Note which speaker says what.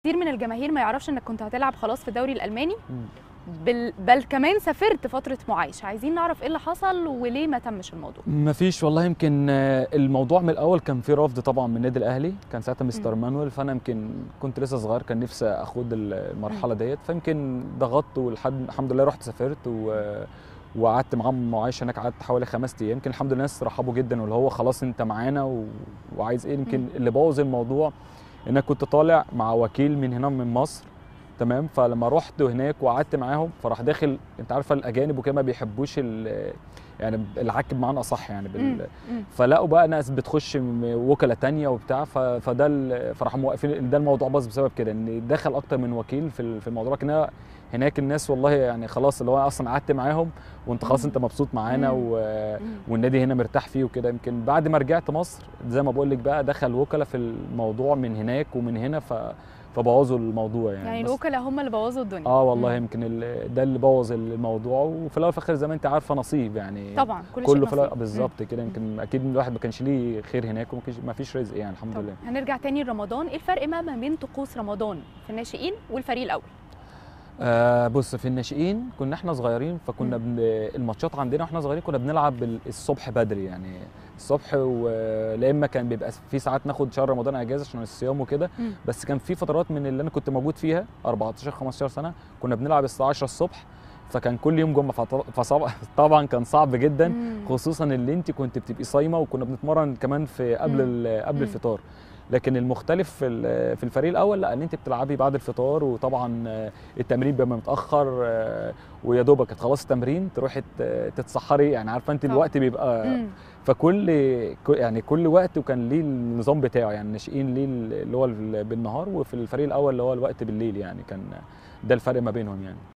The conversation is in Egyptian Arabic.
Speaker 1: كتير من الجماهير ما يعرفش انك كنت هتلعب خلاص في الدوري الالماني
Speaker 2: مم.
Speaker 1: بل, بل كمان سافرت فتره معايشه عايزين نعرف ايه اللي حصل وليه ما تمش الموضوع
Speaker 2: ما فيش والله يمكن آه، الموضوع من الاول كان في رفض طبعا من النادي الاهلي كان ساعتها مستر مانويل فانا يمكن كنت لسه صغير كان نفسي اخد المرحله ديت فيمكن ضغطت ولحد الحمد لله رحت سافرت و وقعدت معاهم معايشه هناك قعدت حوالي خمس ايام يمكن الحمد لله الناس رحبوا جدا واللي هو خلاص انت معانا و... وعايز ايه يمكن
Speaker 1: مم.
Speaker 2: اللي بوظ الموضوع ان انا كنت طالع مع وكيل من هنا من مصر تمام فلما رحت هناك وقعدت معاهم فراح داخل انت عارفه الاجانب وكده ما بيحبوش ال- يعني العك بمعنى اصح يعني بال...
Speaker 1: مم. مم.
Speaker 2: فلقوا بقى ناس بتخش م- وكلاء تانية وبتاع ف- فده ال- فراحوا موقفين ده الموضوع باظ بسبب كده ان دخل اكتر من وكيل في ال- في الموضوع لكن هنا- هناك الناس والله يعني خلاص اللي هو أنا اصلا قعدت معاهم وانت خلاص
Speaker 1: مم.
Speaker 2: انت مبسوط معانا
Speaker 1: مم.
Speaker 2: و...
Speaker 1: مم.
Speaker 2: والنادي هنا مرتاح فيه وكده يمكن بعد ما رجعت مصر زي ما بقول لك بقى دخل وكلاء في الموضوع من هناك ومن هنا ف... فبوظوا الموضوع يعني,
Speaker 1: يعني
Speaker 2: بس-
Speaker 1: الوكلاء هم اللي بوظوا الدنيا
Speaker 2: اه والله
Speaker 1: مم.
Speaker 2: يمكن ال- ده اللي بوظ الموضوع وفي الاول وفي الاخر زي ما انت عارفه نصيب يعني
Speaker 1: طبعا كل
Speaker 2: كله
Speaker 1: شيء
Speaker 2: في الأول-
Speaker 1: نصيب.
Speaker 2: بالظبط كده
Speaker 1: مم.
Speaker 2: يمكن اكيد الواحد ما كانش ليه خير هناك وما كانش- ما فيش رزق يعني الحمد
Speaker 1: طب
Speaker 2: لله
Speaker 1: هنرجع تاني لرمضان ايه الفرق ما ما بين طقوس رمضان في الناشئين والفريق الاول
Speaker 2: آه بص في الناشئين كنا احنا صغيرين فكنا
Speaker 1: مم.
Speaker 2: بن... الماتشات عندنا واحنا صغيرين كنا بنلعب بال- الصبح بدري يعني الصبح ولا اما كان بيبقى في ساعات ناخد شهر رمضان اجازه عشان الصيام وكده
Speaker 1: مم.
Speaker 2: بس كان في فترات من اللي انا كنت موجود فيها 14 15 سنه كنا بنلعب الساعه 10 الصبح فكان كل يوم جمعه فط- فصعب طبعا كان صعب جدا
Speaker 1: مم.
Speaker 2: خصوصا اللي انت كنت بتبقي صايمه وكنا بنتمرن كمان في قبل
Speaker 1: مم.
Speaker 2: ال- قبل
Speaker 1: مم.
Speaker 2: الفطار لكن المختلف في ال- في الفريق الاول لا ان انت بتلعبي بعد الفطار وطبعا آه، التمرين بيبقى متاخر آه، ويا دوبك تخلصي التمرين تروحي ت- تتسحري يعني عارفه انت
Speaker 1: طبعا.
Speaker 2: الوقت بيبقى
Speaker 1: مم.
Speaker 2: فكل ك- يعني كل وقت وكان ليه النظام بتاعه يعني الناشئين ليه اللي هو ال- بالنهار وفي الفريق الاول اللي هو الوقت بالليل يعني كان ده الفرق ما بينهم يعني